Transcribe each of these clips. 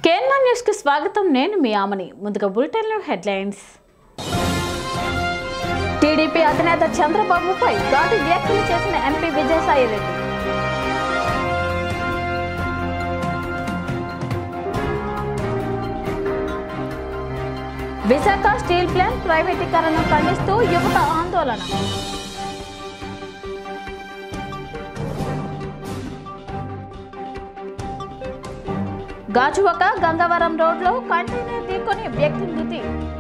Kerala news కి స్వాగతం నేను మీ ఆమని ముందుగా బులెటిన్ లో హెడ్లైన్స్ టీడీపీ అధినేత చంద్రబాబుపై ఘాటు వ్యాఖ్యలు చేసిన MP Vijayasai Reddy Visakha steel plant ప్రైవేటీకరణ ఖండిస్తూ యువత ఆందోళన గాజువక గంగవరం రోడ్లో కంటైనర్ ఢీకొని వ్యక్తి మృతి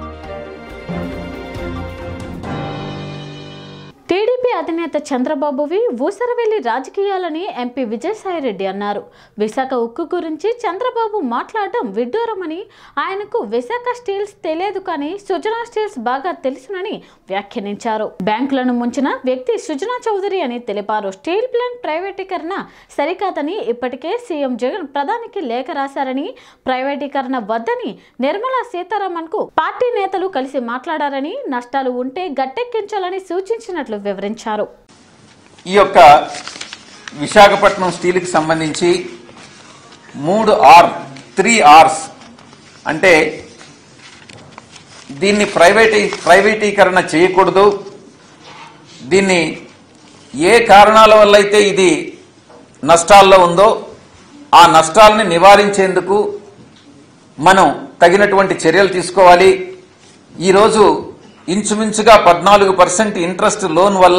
టీడీపీ అధినేత చంద్రబాబువి ఊసరవెల్లి రాజకీయాలని ఎంపీ విజయసాయిరెడ్డి అన్నారు విశాఖ ఉక్కు గురించి చంద్రబాబు మాట్లాడడం విడ్డూరమని ఆయనకు విశాఖ స్టీల్స్ తెలియదు కానీ సుజనా స్టీల్స్ బాగా తెలుసునని వ్యాఖ్యానించారు బ్యాంకులను ముంచిన వ్యక్తి సుజనా చౌదరి అని తెలిపారు స్టీల్ ప్లాంట్ ప్రైవేటీకరణ సరికాదని ఇప్పటికే సీఎం జగన్ ప్రధానికి లేఖ రాశారని ప్రైవేటీకరణ వద్దని నిర్మలా సీతారామన్ కు పార్టీ నేతలు కలిసి మాట్లాడారని నష్టాలు ఉంటే గట్టెక్కించాలని సూచించినట్లు వివరించారు ఈ యొక్క విశాఖపట్నం స్టీల్కి సంబంధించి మూడు ఆర్ త్రీ ఆర్స్ అంటే దీన్ని ప్రైవేటీ ప్రైవేటీకరణ చేయకూడదు దీన్ని ఏ కారణాల వల్ల అయితే ఇది నష్టాల్లో ఉందో ఆ నష్టాలని నివారించేందుకు మనం తగినటువంటి చర్యలు తీసుకోవాలి ఈరోజు ఇంచుమించుగా పద్నాలుగు పర్సెంట్ ఇంట్రెస్ట్ లోన్ వల్ల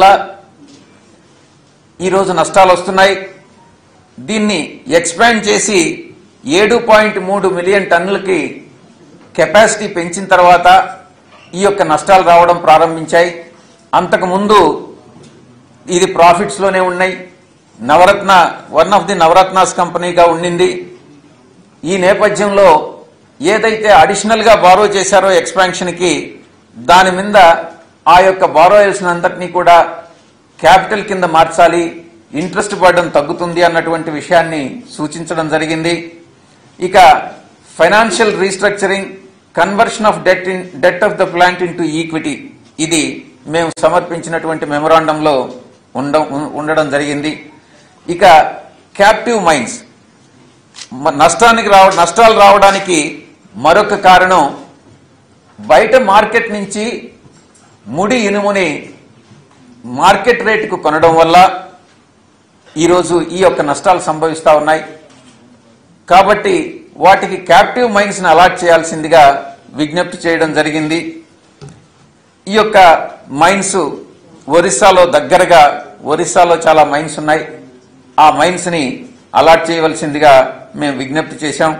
ఈరోజు నష్టాలు వస్తున్నాయి దీన్ని ఎక్స్పాండ్ చేసి ఏడు పాయింట్ మూడు మిలియన్ టన్నులకి కెపాసిటీ పెంచిన తర్వాత ఈ యొక్క నష్టాలు రావడం ప్రారంభించాయి అంతకుముందు ఇది ప్రాఫిట్స్లోనే ఉన్నాయి Navaratna one of the Navaratnas కంపెనీగా ఉండింది ఈ నేపథ్యంలో ఏదైతే అడిషనల్గా బారో చేశారో ఎక్స్పాన్షన్కి దాని మీద ఆ యొక్క బారోయల్స్ అంతటినీ కూడా క్యాపిటల్ కింద మార్చాలి ఇంట్రెస్ట్ బర్డన్ తగ్గుతుంది అన్నటువంటి విషయాన్ని సూచించడం జరిగింది ఇక financial restructuring conversion of debt in debt of the plant in equity ఇది మేము సమర్పించినటువంటి మెమొరాండంలో ఉండ ఉండడం జరిగింది ఇక క్యాప్టివ్ మైన్స్ మ- నష్టానికి రావ నష్టాలు రావడానికి మరొక కారణం బయట మార్కెట్ నుంచి ముడి ఇనుముని మార్కెట్ రేటుకు కొనడం వల్ల ఈరోజు ఈ యొక్క నష్టాలు సంభవిస్తూ ఉన్నాయి కాబట్టి వాటికి క్యాప్టివ్ మైన్స్ని అలాట్ చేయాల్సిందిగా విజ్ఞప్తి చేయడం జరిగింది ఈ యొక్క మైన్స్ ఒరిస్సాలో దగ్గరగా ఒరిస్సాలో చాలా మైన్స్ ఉన్నాయి ఆ మైన్స్ ని అలాట్ చేయవలసిందిగా మేము విజ్ఞప్తి చేశాం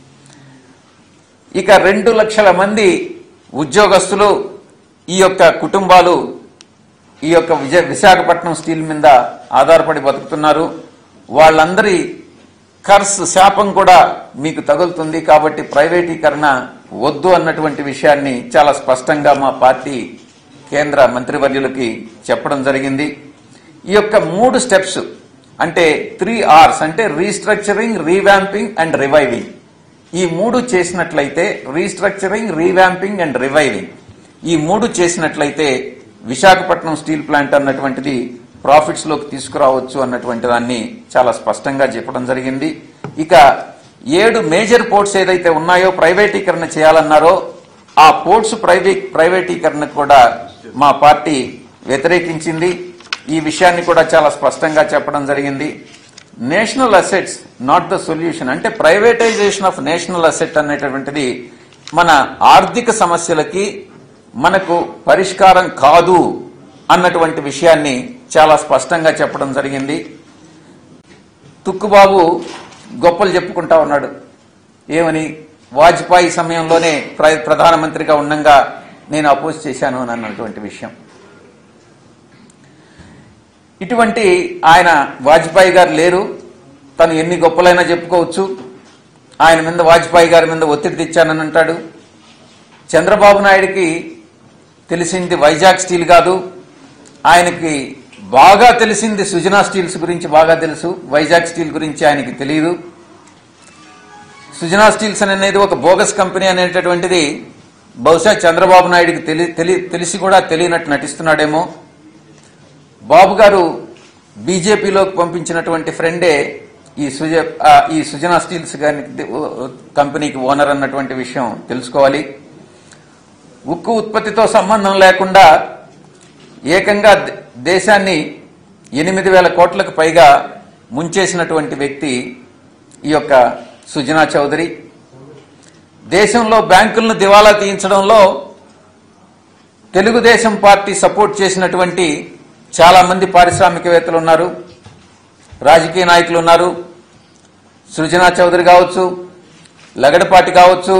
ఇక రెండు లక్షల మంది ఉద్యోగస్తులు ఈ యొక్క కుటుంబాలు ఈ యొక్క విజయ విశాఖపట్నం స్టీల్ మీద ఆధారపడి బతుకుతున్నారు వాళ్ళందరి కర్స్ శాపం కూడా మీకు తగులుతుంది కాబట్టి ప్రైవేటీకరణ వద్దు అన్నటువంటి విషయాన్ని చాలా స్పష్టంగా మా పార్టీ కేంద్ర మంత్రివర్యులకి చెప్పడం జరిగింది ఈ యొక్క మూడు స్టెప్స్ అంటే త్రీ ఆర్స్ అంటే రీస్ట్రక్చరింగ్ రీవ్యాంపింగ్ అండ్ రివైవింగ్ ఈ మూడు చేసినట్లయితే రీస్ట్రక్చరింగ్ రీవ్యాంపింగ్ అండ్ రివైవింగ్ ఈ మూడు చేసినట్లయితే విశాఖపట్నం స్టీల్ ప్లాంట్ అన్నటువంటిది ప్రాఫిట్స్ లోకి తీసుకురావచ్చు అన్నటువంటి దాన్ని చాలా స్పష్టంగా చెప్పడం జరిగింది ఇక ఏడు మేజర్ పోర్ట్స్ ఏదైతే ఉన్నాయో ప్రైవేటీకరణ చేయాలన్నారో ఆ పోర్ట్స్ ప్రైవే ప్రైవేటీకరణ కూడా మా పార్టీ వ్యతిరేకించింది ఈ విషయాన్ని కూడా చాలా స్పష్టంగా చెప్పడం జరిగింది national assets not the solution అంటే ప్రైవేటైజేషన్ ఆఫ్ నేషనల్ అసెట్ అనేటటువంటిది మన ఆర్థిక సమస్యలకి మనకు పరిష్కారం కాదు అన్నటువంటి విషయాన్ని చాలా స్పష్టంగా చెప్పడం జరిగింది తుక్కుబాబు గొప్పలు చెప్పుకుంటా ఉన్నాడు ఏమని వాజ్పేయి సమయంలోనే ప్ర- ప్రధానమంత్రిగా ఉండంగా నేను అపోజ్ చేశాను అని అన్నటువంటి విషయం ఇటువంటి ఆయన వాజ్పేయి గారు లేరు తను ఎన్ని గొప్పలైనా చెప్పుకోవచ్చు ఆయన మీద వాజ్పేయి గారి మీద ఒత్తిడి తెచ్చానని అంటాడు చంద్రబాబు నాయుడికి తెలిసింది వైజాగ్ స్టీల్ కాదు ఆయనకి బాగా తెలిసింది సుజనా స్టీల్స్ గురించి బాగా తెలుసు వైజాగ్ స్టీల్ గురించి ఆయనకి తెలియదు సుజనా స్టీల్స్ అనేది ఒక బోగస్ కంపెనీ అనేటటువంటిది బహుశా చంద్రబాబు నాయుడికి తెలి తెలి- తెలిసి కూడా తెలియనట్టు నటిస్తున్నాడేమో బాబు గారు బీజేపీలోకి పంపించినటువంటి ఫ్రెండే ఈ సుజ ఆ, ఈ సుజనా స్టీల్స్ గారి కంపెనీకి ఓనర్ అన్నటువంటి విషయం తెలుసుకోవాలి ఉక్కు ఉత్పత్తితో సంబంధం లేకుండా ఏకంగా ద- దేశాన్ని ఎనిమిది వేల కోట్లకు పైగా ముంచేసినటువంటి వ్యక్తి ఈ యొక్క సుజనా చౌదరి దేశంలో బ్యాంకులను దివాలా తీయించడంలో తెలుగుదేశం పార్టీ సపోర్ట్ చేసినటువంటి చాలా మంది పారిశ్రామికవేత్తలు ఉన్నారు రాజకీయ నాయకులు ఉన్నారు సృజనా చౌదరి కావచ్చు లగడపాటి కావచ్చు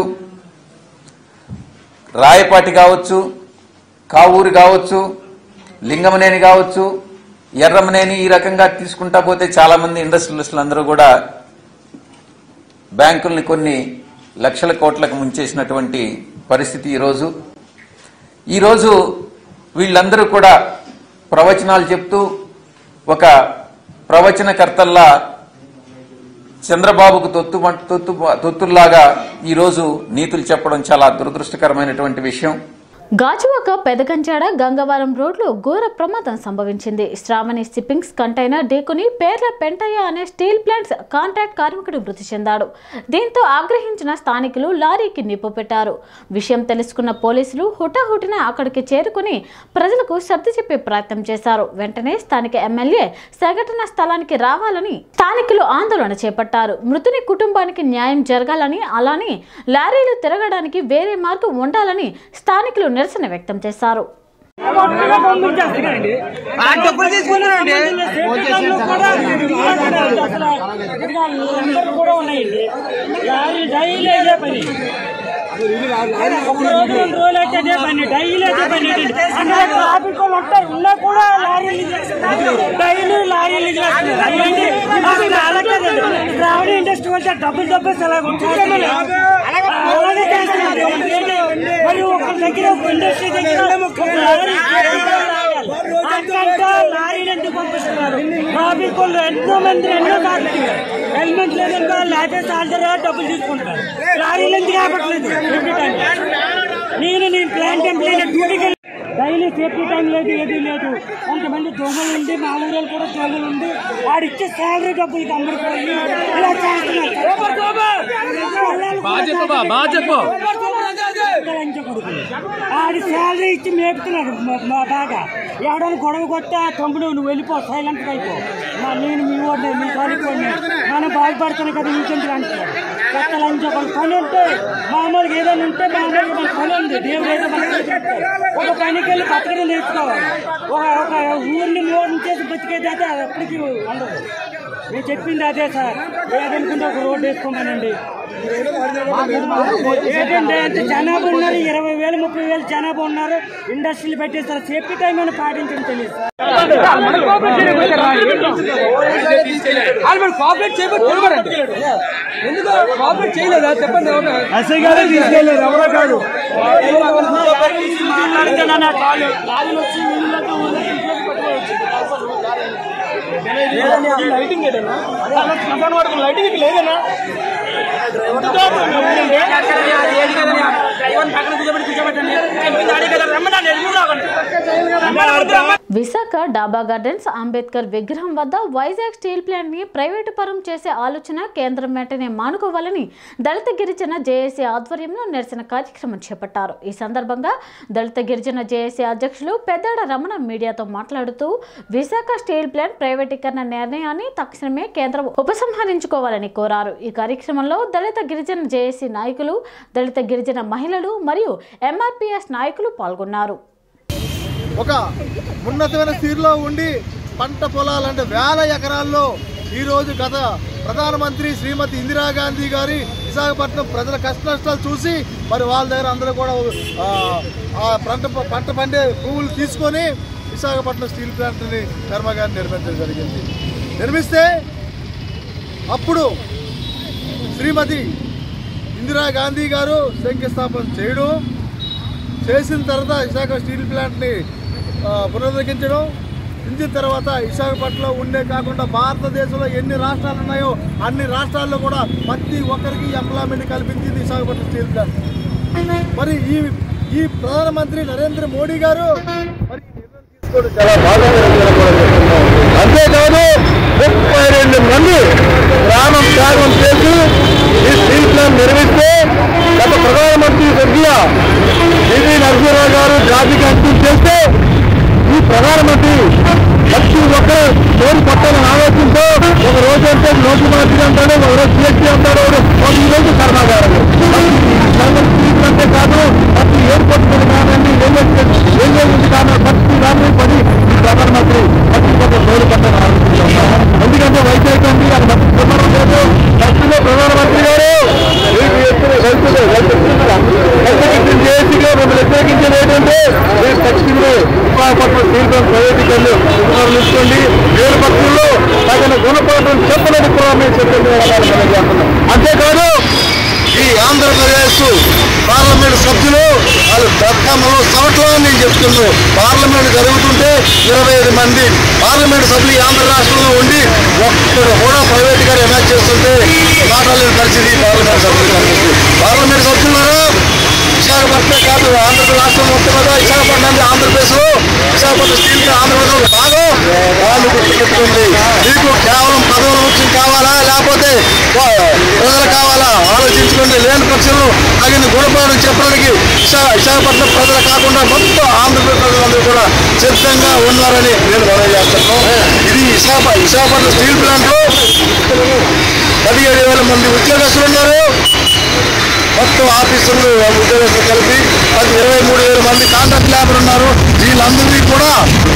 రాయపాటి కావచ్చు కావూరి కావచ్చు లింగమనేని కావచ్చు ఎర్రమనేని ఈ రకంగా తీసుకుంటా పోతే చాలా మంది ఇండస్ట్రియలిస్టులు అందరూ కూడా బ్యాంకుల్ని కొన్ని లక్షల కోట్లకు ముంచేసినటువంటి పరిస్థితి ఈరోజు ఈరోజు వీళ్ళందరూ కూడా ప్రవచనాలు చెప్తూ ఒక ప్రవచనకర్తల్లా చంద్రబాబుకు తొత్తు తొత్తు తొత్తుల్లాగా ఈరోజు నీతులు చెప్పడం చాలా దురదృష్టకరమైనటువంటి విషయం గాజువాక పెదగంజాడ గంగవరం రోడ్లో ఘోర ప్రమాదం సంభవించింది శ్రావణి సిప్పింగ్స్ కంటైనర్ ఢీకొని పేర్ల పెంటయ్య అనే స్టీల్ ప్లాంట్స్ కాంట్రాక్ట్ కార్మికుడు మృతి చెందాడు దీంతో ఆగ్రహించిన స్థానికులు లారీకి నిప్పు పెట్టారు విషయం తెలుసుకున్న పోలీసులు హుటాహుటిన అక్కడికి చేరుకుని ప్రజలకు సర్ది చెప్పే ప్రయత్నం చేశారు వెంటనే స్థానిక ఎమ్మెల్యే సంఘటన స్థలానికి రావాలని స్థానికులు ఆందోళన చేపట్టారు మృతుని కుటుంబానికి న్యాయం జరగాలని అలానే లారీలు తిరగడానికి వేరే మార్గం ఉండాలని స్థానికులు నిరసన వ్యక్తం చేశారు ఆ డబ్బులు తీసుకున్నారండి కూడా ఉన్నాయండి లారీ డైలీ అదే పని ఒక రోజు రెండు రోజులు అయితే అదే పని డైలీ అదే పని అంటే ట్రాఫిక్ వాళ్ళు ఉంటారు ఉన్నా కూడా లారీలు డైలీ లారీలు చేస్తున్నారు అదేంటి మాకు చాలా కదండి శ్రావణ ఇండస్ట్రీ వెళ్తే డబ్బులు డబ్బులు అలా ఉంటుంది అలాగే చేస్తున్నారు మరి ఒక దగ్గర ఒక ఇండస్ట్రీ దగ్గర ఒక లారీ అంతా లారీలు ఎందుకు పంపిస్తున్నారు ట్రాఫిక్ వాళ్ళు ఎంతో మంది ఎన్నో సార్లు హెల్మెట్ లేదంటే లేకపోతే సాల్జర్ డబ్బులు తీసుకుంటారు లారీలు ఎందుకు ఆపట్లేదు సేఫ్టీ టైం నేను నేను ప్లాంట్ ఎంప్లాయ్ డ్యూటీకి డైలీ సేఫ్టీ టైం లేదు ఏది లేదు కొంతమంది దొంగలు ఉంది మా ఊళ్ళో కూడా దొంగలు ఉంది వాడిచ్చే శాలరీ డబ్బులకి అమ్ముడుపోయి ఇలా చేస్తున్నారు ఆడి శాలరీ ఇచ్చి మేపుతున్నాడు మా- మా బాగా ఎవడని గొడవ కొట్టా తమ్ముడు నువ్వు వెళ్ళిపో సైలెంట్ అయిపో మా నేను మీ వాడిని మీ కాలికి వాడిని మనం బాగుపడుతున్నాం కదా ఇంకెందుకు అంటున్నాడు కొత్త లంచ్ ఒక పని ఉంటే మామూలుగా ఏదైనా ఉంటే మామూలుగా మన పని ఉంది దేవుడు ఏదో మనకి చేస్తాడు. ఒక పనికి వెళ్ళి బతకడం నేర్చుకోవాలి ఒక ఒక ఊరిని మోసం చేసి బతికేది అయితే అది ఎప్పటికీ ఉండదు నేను చెప్పింది అదే సార్ ఏదనుకుంటే ఒక రోడ్డు వేసుకోమనండి ఏంటంటే అంటే జనాభా ఉన్నారు ఇరవై వేలు ముప్పై వేలు జనాభా ఉన్నారు ఇండస్ట్రీలు పెట్టేస్తారు సేఫ్టీ టైం అని పాటించడం తెలియదు వాళ్ళు మరి కోఆపరేట్ చేయబోతు ఎందుకు కోఆపరేట్ చేయలేదా చెప్పండి ఎస్ఐ గారే తీసుకెళ్ళారు ఎవరో కాదు మాట్లాడితే నా కాలు లారీలు వచ్చి వీళ్ళతో లైటింగ్ ఏదన్నా శ్మశాన వాడుకు లైటింగ్ లేదన్నా విశాఖ డాబా గార్డెన్స్ అంబేద్కర్ విగ్రహం వద్ద వైజాగ్ స్టీల్ ప్లాంట్ ని ప్రైవేటు పరం చేసే ఆలోచన కేంద్రం వెంటనే మానుకోవాలని దళిత గిరిజన జేఏసీ ఆధ్వర్యంలో నిరసన కార్యక్రమం చేపట్టారు ఈ సందర్భంగా దళిత గిరిజన జేఏసీ అధ్యక్షులు పెద్దాడ రమణ మీడియాతో మాట్లాడుతూ విశాఖ స్టీల్ ప్లాంట్ ప్రైవేటీకరణ నిర్ణయాన్ని తక్షణమే కేంద్రం ఉపసంహరించుకోవాలని కోరారు ఈ కార్యక్రమంలో దళిత గిరిజన జేఏసీ నాయకులు దళిత గిరిజన మహిళలు మరియు ఎంఆర్పీఎస్ నాయకులు పాల్గొన్నారు ఒక ఉన్నతమైన స్థితిలో ఉండి పంట పొలాలు అంటే వేల ఎకరాల్లో ఈరోజు గత ప్రధానమంత్రి శ్రీమతి ఇందిరాగాంధీ గారి విశాఖపట్నం ప్రజల కష్ట నష్టాలు చూసి మరి వాళ్ళ దగ్గర అందరూ కూడా ఆ, ఆ పంట పంట పండే పువ్వులు తీసుకొని విశాఖపట్నం స్టీల్ ప్లాంట్ని కర్మాగారం నిర్మించడం జరిగింది నిర్మిస్తే అప్పుడు శ్రీమతి ఇందిరాగాంధీ గారు శంకుస్థాపన చేయడం చేసిన తర్వాత విశాఖ స్టీల్ ప్లాంట్ని ఆ, పునరుద్ధరించడం ఇంచిన తర్వాత విశాఖపట్నంలో ఉండే కాకుండా భారతదేశంలో ఎన్ని రాష్ట్రాలు ఉన్నాయో అన్ని రాష్ట్రాల్లో కూడా ప్రతి ఒక్కరికి ఎంప్లాయ్మెంట్ కల్పించింది విశాఖపట్నం స్టీల్ ప్లాంట్ మరి ఈ ఈ ప్రధానమంత్రి నరేంద్ర మోడీ గారు మరి ఈ నిర్ణయం కూడా చాలా బాగా అంతేకాదు ముప్పై రెండు మంది గ్రామం త్యాగం చేసి ఈ స్టీల్ ప్లాంట్ నిర్మిస్తే గత ప్రధానమంత్రి సభ్యుల పివి నరసింహరావు గారు జాతికి అంకితం చేస్తే ఈ ప్రధానమంత్రి ప్రతి ఒక్కరు పేరు పట్టాలని ఆలోచనతో ఒక రోజు అంటే నోటి మార్చి అంటాడు ఒక రోజు సిఎస్టీ అంటాడు ఒక ఈ రోజు కర్మాగారం అంటే కాదు ప్రతి ఎయిర్పోర్ట్ మీద కాదండి రైల్వే స్టేషన్ రైల్వే నుంచి కాదు ప్రతి దాని పని ఈ ప్రధానమంత్రి ప్రతి ఒక్క పేరు పట్టాలని ఆలోచిస్తున్నాం ఎందుకంటే వైద్యం ఉంది అది మంచి ప్రమాణం లేదు ఖర్చులో ప్రధానమంత్రి గారు మీకు ఎత్తున రైతులు రైతు చేసిగా మిమ్మల్ని వ్యతిరేకించేది ఏంటంటే మీరు ఖచ్చితంగా విశాఖపట్నం స్టీల్ ప్లాంట్ ప్రైవేటీకరణ పునరుద్ధరించుకోండి వేరు పక్షుల్లో తగిన గుణపాఠం చెప్పలేని కూడా మేము చెప్పింది అంతేకాదు ఈ ఆంధ్రప్రదేశ్ పార్లమెంట్ సభ్యులు వాళ్ళు దత్తమ్మలో చవట్లో నేను చెప్తున్నాను పార్లమెంట్ జరుగుతుంటే ఇరవై ఐదు మంది పార్లమెంట్ సభ్యులు ఈ ఆంధ్ర రాష్ట్రంలో ఉండి ఒక్కడు కూడా ప్రైవేట్ గా ఎమర్జ్ చేస్తుంటే మాట్లాడలేని పరిస్థితి ఈ పార్లమెంట్ సభ్యులు కనిపిస్తుంది పార్లమెంట్ సభ్యులను విశాఖపట్నం కాదు ఆంధ్ర రాష్ట్రం మొత్తం మీద విశాఖపట్నం ఆంధ్రప్రదేశ్ లో విశాఖపట్నం స్టీల్ కి ఆంధ్రప్రదేశ్ భాగం వాళ్ళు గుర్తుపెట్టుకుంది మీకు కేవలం పదవుల ముఖ్యం కావాలా లేకపోతే వా- ప్రజలు కావాలా ఆలోచించుకోండి లేని పక్షంలో తగిన గుణపాఠం చెప్పడానికి విశా- విశాఖపట్నం ప్రజలు కాకుండా మొత్తం ఆంధ్రప్రదేశ్ ప్రజలందరూ కూడా సిద్ధంగా ఉన్నారని నేను మనవి చేస్తున్నాను ఇది విశాఖ విశాఖపట్నం స్టీల్ ప్లాంట్ లో పదిహేడు వేల మంది ఉద్యోగస్తులు ఉన్నారు మొత్తం ఆఫీసులు ఉద్యోగస్తులు కలిపి పది ఇరవై మూడు వేల మంది కాంట్రాక్ట్ లేబర్ ఉన్నారు వీళ్ళందరినీ కూడా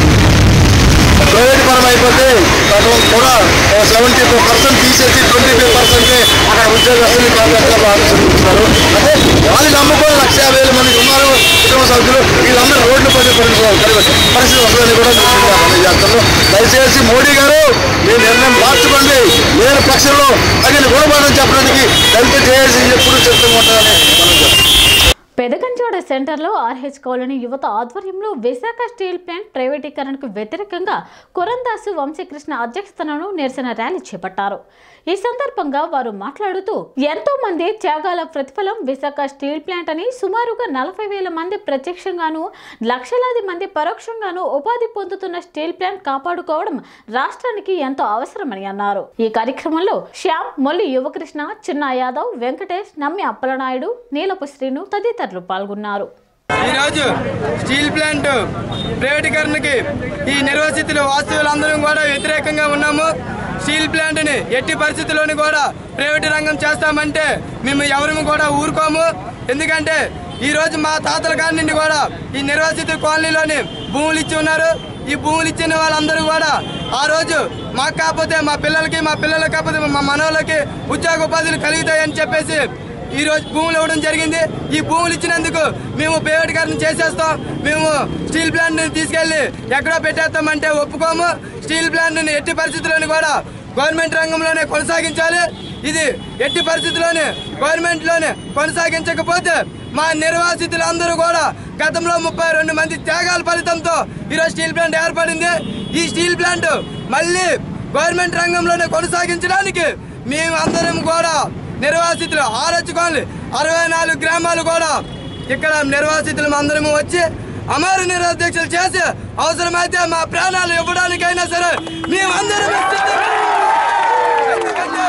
ప్రైవేట్ పరం అయిపోతే సగం కూడా సెవెంటీ ఫైవ్ పర్సెంట్ తీసేసి ట్వంటీ ఫైవ్ పర్సెంట్ అక్కడ ఉద్యోగస్తులు కాంట్రాక్ట్ ఆఫీసులు ఉంటున్నారు అంటే వాళ్ళు నమ్ముకొని లక్ష యాభై వేల మంది ఉన్నారు కుటుంబ సభ్యులు వీళ్ళందరూ రోడ్లు పని పరిస్థితి వస్తుందని కూడా నేను చేస్తాను దయచేసి మోడీ గారు మీ నిర్ణయం మార్చుకోండి లేని పక్షంలో తగిన గుణపాఠం చెప్పడానికి దళిత చేసి ఎప్పుడు చెప్తూ ఉంటారని మనం చెప్తాం పెదగంజాడ సెంటర్లో ఆర్హెచ్ కాలనీ యువత ఆధ్వర్యంలో విశాఖ స్టీల్ ప్లాంట్ ప్రైవేటీకరణకు వ్యతిరేకంగా కురందాసు వంశీకృష్ణ అధ్యక్షతను నిరసన ర్యాలీ చేపట్టారు ఈ సందర్భంగా వారు మాట్లాడుతూ ఎంతో మంది త్యాగాల ప్రతిఫలం విశాఖ స్టీల్ ప్లాంట్ అని సుమారుగా నలభై వేల మంది ప్రత్యక్షంగాను లక్షలాది మంది పరోక్షంగాను ఉపాధి పొందుతున్న స్టీల్ ప్లాంట్ కాపాడుకోవడం రాష్ట్రానికి ఎంతో అవసరమని అన్నారు ఈ కార్యక్రమంలో శ్యామ్ మొల్లి యువకృష్ణ చిన్న యాదవ్ వెంకటేష్ నమ్మి అప్పలనాయుడు నీలపు శ్రీను తదితరులు పాల్గొన్నారు ఈరోజు స్టీల్ ప్లాంట్ ప్రైవేటీకరణకి ఈ నిర్వసితులు వాస్తవులందరం కూడా వ్యతిరేకంగా ఉన్నాము స్టీల్ ప్లాంట్ని ఎట్టి పరిస్థితుల్లోనూ కూడా ప్రైవేట్ రంగం చేస్తామంటే మేము ఎవరము కూడా ఊరుకోము ఎందుకంటే ఈ రోజు మా తాతల కాడి నుండి కూడా ఈ నిర్వాసిత కాలనీలోని భూములు ఇచ్చి ఉన్నారు ఈ భూములు ఇచ్చిన వాళ్ళందరూ కూడా ఆ రోజు మాకు కాకపోతే మా పిల్లలకి మా పిల్లలకి కాకపోతే మా మనోళ్ళకి ఉద్యోగ ఉపాధులు కలుగుతాయని చెప్పేసి ఈ రోజు భూములు ఇవ్వడం జరిగింది ఈ భూములు ఇచ్చినందుకు మేము ప్రైవేటీకరణ చేసేస్తాం మేము స్టీల్ ప్లాంట్ ని తీసుకెళ్లి ఎక్కడో పెట్టేస్తామంటే ఒప్పుకోము స్టీల్ ప్లాంట్ ని ఎట్టి పరిస్థితుల్లోనూ కూడా గవర్నమెంట్ రంగంలోనే కొనసాగించాలి ఇది ఎట్టి పరిస్థితుల్లోనే గవర్నమెంట్ లోనే కొనసాగించకపోతే మా నిర్వాసితులందరూ కూడా గతంలో ముప్పై రెండు మంది త్యాగాల ఫలితంతో ఈరోజు స్టీల్ ప్లాంట్ ఏర్పడింది ఈ స్టీల్ ప్లాంట్ మళ్ళీ గవర్నమెంట్ రంగంలోనే కొనసాగించడానికి మేము అందరం కూడా నిర్వాసితులు ఆలోచుకోవాలి అరవై నాలుగు గ్రామాలు కూడా ఇక్కడ నిర్వాసితులు అందరము వచ్చి అమర నిరాధ్యక్షులు చేసి అవసరమైతే మా ప్రాణాలు ఇవ్వడానికైనా సరే మేమందరం ఎందుకంటే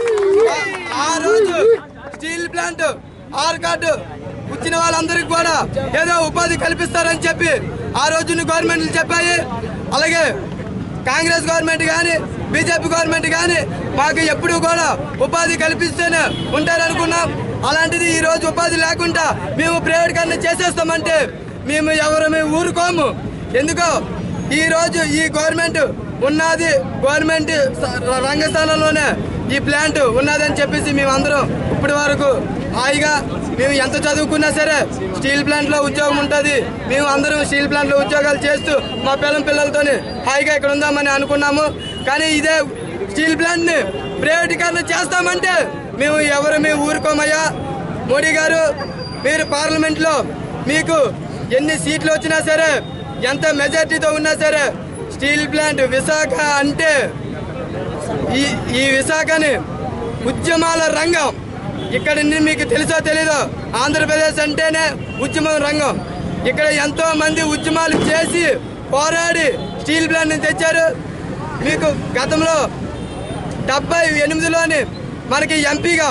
ఆ రోజు స్టీల్ ప్లాంట్ ఆర్ కార్డు వచ్చిన వాళ్ళందరికీ కూడా ఏదో ఉపాధి కల్పిస్తారని చెప్పి ఆ రోజున గవర్నమెంట్లు చెప్పాయి అలాగే కాంగ్రెస్ గవర్నమెంట్ కానీ బీజేపీ గవర్నమెంట్ కానీ మాకు ఎప్పుడు కూడా ఉపాధి కల్పిస్తూనే ఉంటారనుకున్నాం అలాంటిది ఈ రోజు ఉపాధి లేకుండా మేము ప్రైవేటీకరణ చేసేస్తామంటే మేము ఎవరు మేము ఊరుకోము ఎందుకో ఈ రోజు ఈ గవర్నమెంట్ ఉన్నది గవర్నమెంట్ స- రంగస్థానంలోనే ఈ ప్లాంట్ ఉన్నదని చెప్పేసి మేమందరం ఇప్పటి వరకు హాయిగా మేము ఎంత చదువుకున్నా సరే స్టీల్ ప్లాంట్ లో ఉద్యోగం ఉంటుంది మేము అందరం స్టీల్ ప్లాంట్ లో ఉద్యోగాలు చేస్తూ మా పిల్లల పిల్లలతోని హాయిగా ఇక్కడ ఉందామని అనుకున్నాము కానీ ఇదే స్టీల్ ప్లాంట్ ని ప్రైవేటీకరణ చేస్తామంటే మేము ఎవరు మేము ఊరుకోమయ్యా మోడీ గారు మీరు పార్లమెంట్ లో మీకు ఎన్ని సీట్లు వచ్చినా సరే ఎంత మెజార్టీతో ఉన్నా సరే స్టీల్ ప్లాంట్ విశాఖ అంటే ఈ ఈ విశాఖని ఉద్యమాల రంగం ఇక్కడ నుండి మీకు తెలుసో తెలీదో ఆంధ్రప్రదేశ్ అంటేనే ఉద్యమం రంగం ఇక్కడ ఎంతో మంది ఉద్యమాలు చేసి పోరాడి స్టీల్ ప్లాంట్ని తెచ్చారు మీకు గతంలో డెబ్బై ఎనిమిదిలోని మనకి ఎంపీగా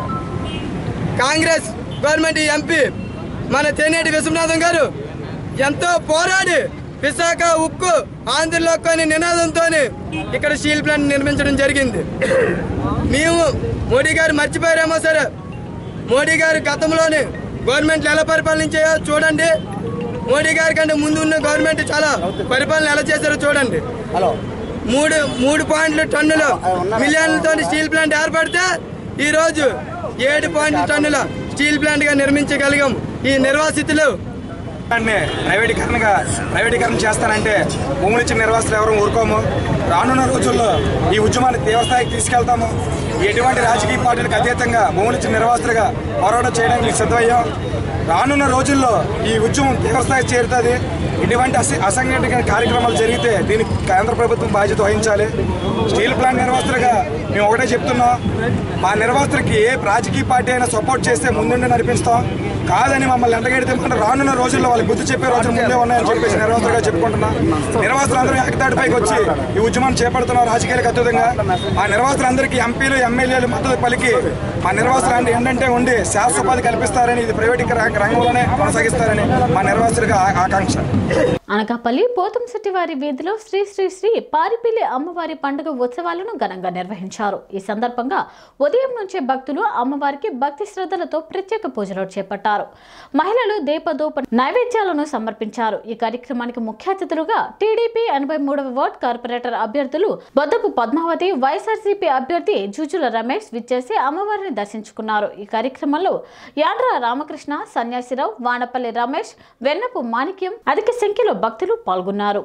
కాంగ్రెస్ గవర్నమెంట్ ఎంపీ మన తేనేటి విశ్వనాథం గారు ఎంతో పోరాడి విశాఖ ఉక్కు ఆంధ్రలోకి అనే నినాదంతో ఇక్కడ స్టీల్ ప్లాంట్ నిర్మించడం జరిగింది మేము మోడీ గారు మర్చిపోయారేమో సరే మోడీ గారు గతంలోనే గవర్నమెంట్లు ఎలా పరిపాలించాయో చూడండి మోడీ గారి కంటే ముందు ఉన్న గవర్నమెంట్ చాలా పరిపాలన ఎలా చేశారో చూడండి మూడు మూడు పాయింట్ల టన్నుల మిలియన్లతో స్టీల్ ప్లాంట్ ఏర్పడితే ఈ రోజు ఏడు పాయింట్ల టన్నుల స్టీల్ ప్లాంట్ గా నిర్మించగలిగాం ఈ నిర్వాసితులు దాన్ని ప్రైవేటీకరణగా ప్రైవేటీకరణ చేస్తానంటే భూములు ఇచ్చిన నిర్వాసులు ఎవరు ఊరుకోము రానున్న రోజుల్లో ఈ ఉద్యమాన్ని తీవ్రస్థాయికి తీసుకెళ్తాము ఎటువంటి రాజకీయ పార్టీలకు అతీతంగా భూములు ఇచ్చిన నిర్వాసులుగా పోరాటం చేయడానికి సిద్ధమయ్యాం రానున్న రోజుల్లో ఈ ఉద్యమం తీవ్రస్థాయికి చేరుతుంది ఇటువంటి అస అసంఘటిత కార్యక్రమాలు జరిగితే దీనికి కేంద్ర ప్రభుత్వం బాధ్యత వహించాలి స్టీల్ ప్లాంట్ నిర్వాసులుగా మేము ఒకటే చెప్తున్నాం మా నిర్వాసులకి ఏ రాజకీయ పార్టీ అయినా సపోర్ట్ చేస్తే ముందుండి నడిపిస్తాం కాదని మమ్మల్ని ఎంతగడితే మనం రానున్న రోజుల్లో వాళ్ళకి బుద్ధి చెప్పే రోజులు ముందే ఉన్నాయని చెప్పేసి నిర్వాసులుగా చెప్పుకుంటున్నాం నిర్వాసులందరూ ఏకతాటిపైకి వచ్చి ఈ ఉద్యమాన్ని చేపడుతున్నాం రాజకీయాలకు అతీతంగా ఆ నిర్వాసులందరికీ ఎంపీలు ఎమ్మెల్యేలు మద్దతు పలికి మా నిర్వాసులు ఏంటంటే ఉండి శాశ్వత ఉపాధి కల్పిస్తారని ఇది ప్రైవేట్ రంగంలోనే కొనసాగిస్తారని మా నిర్వాసులుగా ఆ- ఆకాంక్ష అనకాపల్లి పోతంశెట్టి వారి వీధిలో శ్రీ శ్రీ శ్రీ పారిపిల్లి అమ్మవారి పండుగ ఉత్సవాలను ఘనంగా నిర్వహించారు ఈ సందర్భంగా ఉదయం నుంచే భక్తులు అమ్మవారికి భక్తి శ్రద్ధలతో ప్రత్యేక పూజలు చేపట్టారు మహిళలు దీపదూప నైవేద్యాలను సమర్పించారు ఈ కార్యక్రమానికి ముఖ్య అతిథులుగా టీడీపీ ఎనభై మూడవ వార్డ్ కార్పొరేటర్ అభ్యర్థులు బొద్దపు పద్మావతి వైఎస్ఆర్సీపీ అభ్యర్థి జూజుల రమేష్ విచ్చేసి అమ్మవారిని దర్శించుకున్నారు ఈ కార్యక్రమంలో యాండ్ర రామకృష్ణ సన్యాసిరావు వానపల్లి రమేష్ వెన్నపు మాణిక్యం అధిక సంఖ్యలో భక్తులు పాల్గొన్నారు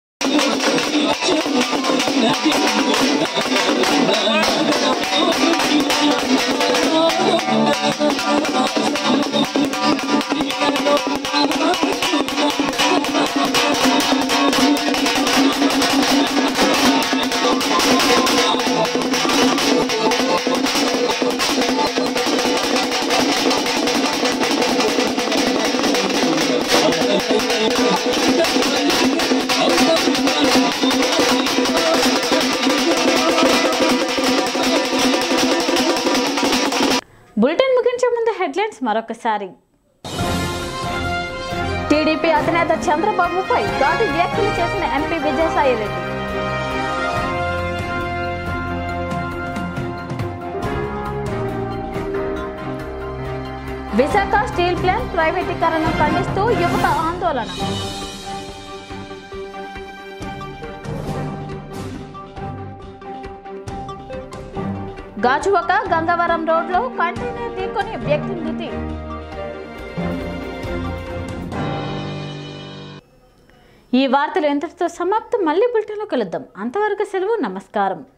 బులెటిన్ ముగించే ముందు హెడ్లైన్స్ మరొకసారి టీడీపీ అధినేత చంద్రబాబుపై ఘాటు వ్యాఖ్యలు చేసిన MP Vijayasai Reddy Visakha steel plant ప్రైవేటీకరణ ఖండిస్తూ యువత ఆందోళన గాజువక గంగవరం రోడ్లో కంటైనర్ ఢీకొని వ్యక్తి మృతి ఈ వార్తలు ఎంతటితో సమాప్తం మళ్ళీ బులెటిన్లో కలుద్దాం అంతవరకు సెలవు నమస్కారం